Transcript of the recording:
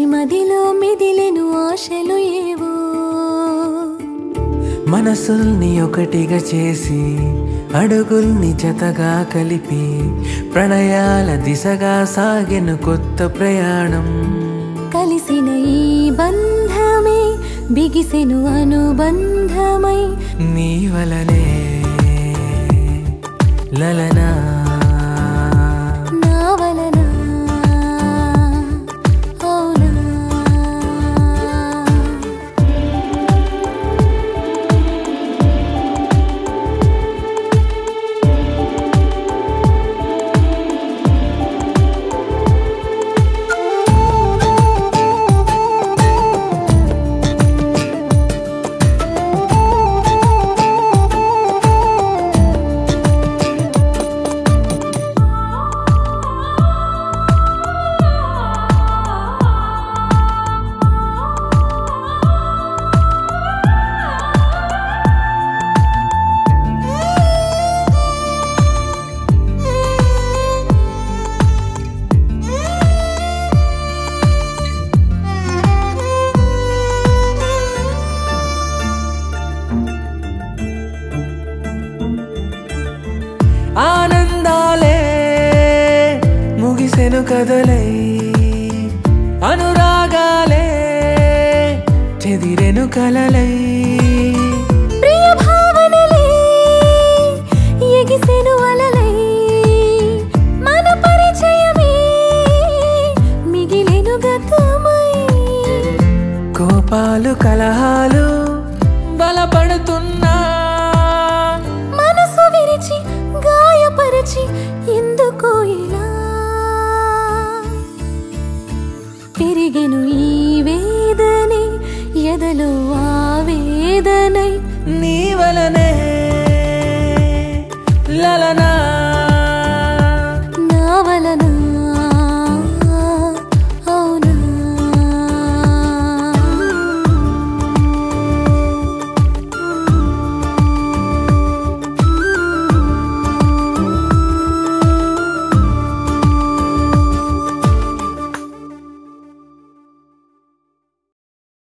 విడిచి మదిలో మెదిలెను ఆశలు ఏవో మనసుల్ని ఒకటిగా చేసి అడుగుల్ని జతగా కలిపి ప్రణయాల దిశగా సాగెను కొత్త ప్రయాణం కలిసిన ఈ బంధమే బిగిసెను అనుబంధమై నీ వలనే లలనా నా వలన అవునా ఆనందాలే ముగిసెను కదలై అనురాగాలే చెదిరెను కలలై ప్రియ భావనలే ఎగిసెను అలలై మన పరిచయమే మిగిలెను గతమై కోపాలు కలహాలు బలపడుతున్నా మనసు విరిచి గాయపరిచి ఎందుకో ఇలా పెరిగెను ఈ వేదనే ఎదలో ఆవేదనై నీ వలనే లలనా